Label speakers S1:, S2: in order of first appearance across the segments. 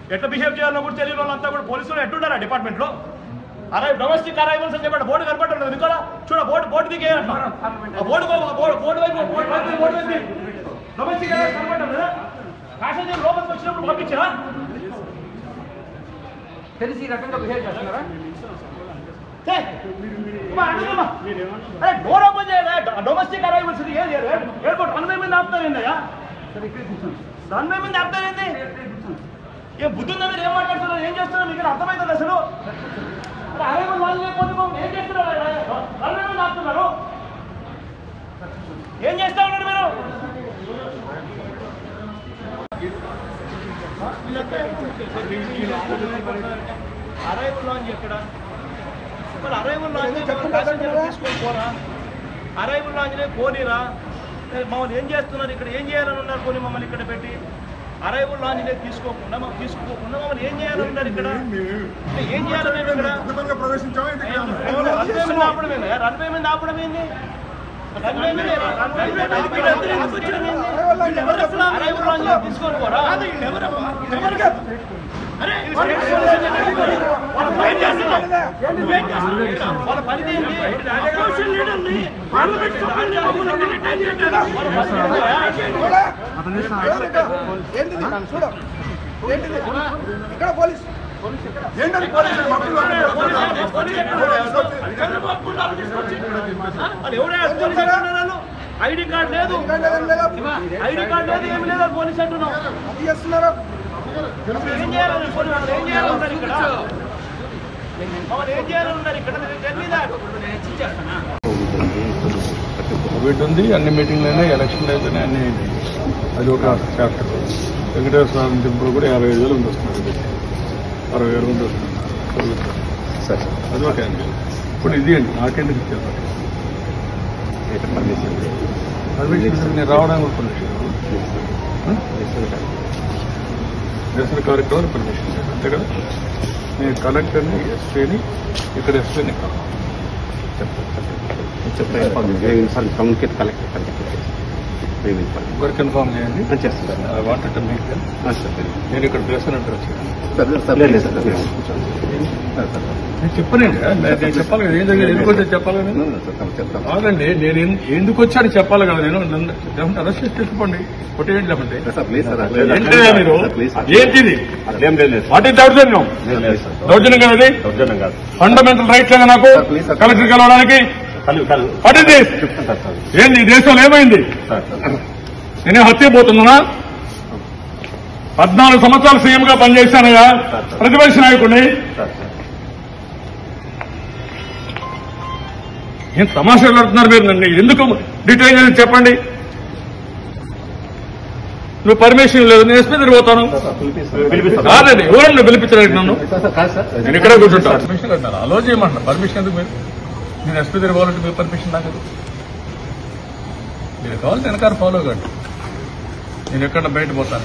S1: ఎట్లా బిహేవ్ చేయాలో కూడా తెలియని వాళ్ళంతా కూడా పోలీసులు ఎట్టుంటారా డిపార్ట్మెంట్ లో అరే డొమెస్టిక్ అరైవల్స్ అని చెప్పండి బోర్డు కనపడుతుంది మీకు చూడ బోర్డు బోర్డు దిగే ఆ బోర్డు బోర్డు బోర్డు వైపు బోర్డు వైపు బోర్డు వైపు డొమెస్టిక్ అరైవల్స్ కనపడటం లేదా ప్యాసింజర్ లోపలికి వచ్చినప్పుడు పంపించరా
S2: తెలిసి ఈ రకంగా బిహేవ్ చేస్తున్నారా
S1: ఛే! అమ్మా, అడగమ్మా. అరే డోర్ ఓపెన్ చేయరా డొమెస్టిక్ అరైవల్స్ ఇది ఏది ఎయిర్పోర్ట్ రన్వే మీద ఆపుతారు ఏందయ్యా రన్వే మీద ఆపుతారు ఏంది ఏం బుద్ధి ఉందా మీరు ఏం మాట్లాడుతున్నారు ఏం చేస్తున్నారు మీకు అర్థమవుతుంది అసలు అరే అరైవల్ వాళ్ళు లేకపోతే మమ్మల్ని ఏం చేస్తున్నారు రన్వే మీద ఆపుతున్నారు ఏం చేస్తా ఉన్నారు మీరు అరైవల్ లాంజ్ ఎక్కడ మరి అరైవల్ లాంజ్ తీసుకొని పోరా అరైవల్ లాంజ్నే పోనీరా ఏ, మమ్మల్ని ఏం చేస్తున్నారు ఇక్కడ ఏం చేయాలని ఉన్నారు పోనీ మమ్మల్ని ఇక్కడ పెట్టి అరైవల్ లాంజ్నే తీసుకోకుండా మమ్మల్ని తీసుకోకుండా మమ్మల్ని ఏం చేయాలని ఉన్నారు ఇక్కడ అంటే ఏం చేయాలని మేము ఇక్కడ రన్వే మీద ఆపడమేనా రన్వే మీద ఆపడం ఏంది రన్వే మీద రన్వే మీద ఆపడం ఎందుకు వచ్చడం ఏంది? అరైవల్ లాంజ్ తీసుకొని పోరా అరే వాళ్ళ పని చేస్తున్నారు. నువ్వేం చేస్తున్నావు? వాళ్ళ పని ఏంది? అపోజిషన్ లీడర్ని పార్లమెంట్ సభ్యుల్ని మమ్మల్ని entertain చేయట్లేదా? వాళ్ళ పని ఏంది?
S3: ఏంటిది చూడ ఏంటిది ఇక్కడ పోలీస్ ఏంటది పోలీస్
S1: చంద్రబాబు గుండాలు తీసుకొచ్చి. వాళ్ళు ఎవరే పోలీసు అంటున్నారు వాళ్ళు? ఐడి కార్డు లేదు ఐడి కార్డు లేదు ఏమి లేదు పోలీస్ అంటున్నాం
S3: అది చేస్తున్నారు
S1: అసలు ఏం చేయాలని పోనీ వాళ్ళు ఏం చేయాలని ఉన్నారు ఇక్కడ మమ్మల్ని ఏం చేయాలని ఉన్నారు ఇక్కడ తెలియదా
S4: కోవిడ్ ఉంది అన్ని మీటింగ్లు అయినాయి ఎలక్షన్లు అయితేనే అన్ని అయినాయి. అది ఒక చాప్టర్ వెంకటేశ్వర స్వామి టెంపుల్ కూడా యాభై ఐదు వేలు మంది వస్తున్నారు అరవై వేల మంది వస్తున్నారు సరే అది ఒక యాంగిల్ ఇప్పుడు ఇది అండి నాకెందుకు ఇచ్చారు పర్మిషన్ నేను రావడానికి కూడా పర్మిషన్ నిరసన కార్యక్రమాలు పర్మిషన్ లేదు అంతే కదా నేను కలెక్టర్ని ఎస్పీని ఇక్కడ ఎస్పీని
S5: కమ్యూనికేట్ కలెక్టర్ కలెక్టర్
S4: ఒకరు కన్ఫామ్ చేయండి
S5: చేస్తాను
S4: ఐ వాంటెడ్ టు మీట్ నేను ఇక్కడ ప్రెసిడెంట్ వచ్చాను నేను చెప్పనండి నేను చెప్పాలి కదా ఏం జరిగింది ఎందుకు వచ్చా చెప్పాలి కదా నేను కాదండి నేను ఎన్- ఎందుకు వచ్చాను చెప్పాలి కదా నేను నన్ను లేకుంటే అరెస్ట్ చేసి తెచ్చుకోండి కొట్టేయండి లేకుంటే ఏంటయ్యా మీరు ఏంటిది వాటి దౌర్జన్యం దౌర్జన్యం కదా ఇది
S5: దౌర్జన్యం కాదు
S4: ఫండమెంటల్ రైట్స్ లేదా నాకు
S5: సార్, ప్లీజ్ సార్.
S4: కలెక్టర్ కలవడానికి
S5: కలు కలు
S4: వాట్ ఇస్ దిస్
S5: చెప్తాను సార్ సార్
S4: ఏంది ఈ దేశంలో ఏమైంది
S5: సార్ సార్
S4: నేనే హత్య పోతున్నానా పద్నాలుగు సంవత్సరాలు సీఎం గా పనిచేశానుగా ప్రతిపక్ష నాయకుడిని
S5: సార్ సార్
S4: ఏం తమాషాలు ఆడుతున్నారు మీరు నన్ను ఎందుకు డీటెయిల్ చేసి చెప్పండి నువ్వు పర్మిషన్ లేదు నేను ఎస్పీ దగ్గర పోతాను
S5: పిలిపిస్తాను
S4: కాదండి ఎవరండి పిలిపించడానికి నన్ను
S5: సార్ కాదు సార్
S4: నేను ఇక్కడే కూర్చుంటా పర్మిషన్ అంటారు అలో చేయమంటారు పర్మిషన్ ఎందుకు మీరు నేను ఎస్పీ దగ్గర పోవాలంటే మీరు పర్మిషన్ నాకు ఎందుకు? మీరు కావాలి వెనకాల ఫాలో కండి నేను ఎక్కడ బయట పోతాను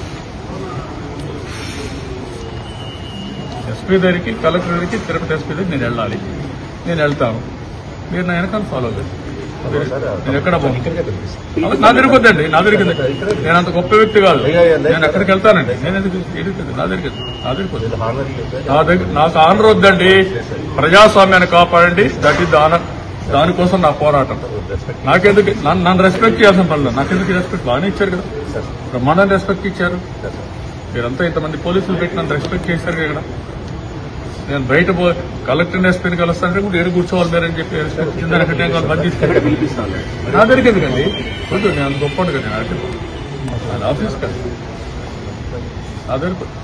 S4: ఎస్పీ దగ్గరికి కలెక్టర్ దగ్గరికి తిరుపతి ఎస్పీ దగ్గరికి నేను వెళ్ళాలి నేను వెళ్తాను మీరు నా వెనకాల ఫాలో కండి నేను ఎక్కడ పోను అలా నా దగ్గరికి వద్దండి నా దగ్గరికి ఎందుకు? నేను అంత గొప్ప వ్యక్తి కాదు నేను ఎక్కడికి వెళ్తానండి నేను ఎందుకు ఎందుకు ఎందుకు? నా దగ్గరికి ఎందుకు? నా దగ్గరికి వద్దు. నా దగ్గర నాకు ఆనర్ వద్దండి ప్రజాస్వామ్యాన్ని కాపాడండి దట్ ఈస్ ఆనర్ దానికోసం నా పోరాటం నాకెందుకు నన్ను నన్ను రెస్పెక్ట్ చేయాల్సిన పనులు నాకెందుకు రెస్పెక్ట్ బాగానే ఇచ్చారు కదా బ్రహ్మాండం రెస్పెక్ట్ ఇచ్చారు మీరంతా ఇంతమంది పోలీసులు పెట్టి నన్ను రెస్పెక్ట్ చేశారు కదా ఇక్కడ నేను బయట పో కలెక్టర్ ఎస్పీని కలుస్తానంటే కూడా ఏడు కూర్చోవాలి మీరని చెప్పి రెస్పెక్ట్ ఇచ్చిందని ఎక్కడ వాళ్ళు బంద్ తీసుకెళ్ళి నా దగ్గరికి ఎందుకండి వద్దు నేను అంత గొప్ప కదా నేను అడిగి అది ఆఫీస్ కదా నా దగ్గరికి వద్దు.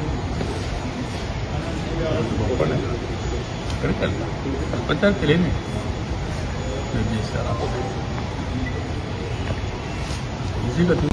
S4: గొప్పనే. ఎక్కడికి వెళ్తా ప్రపంచానికి తెలియని మీరు చేశారా ఈజీగా తీసుకు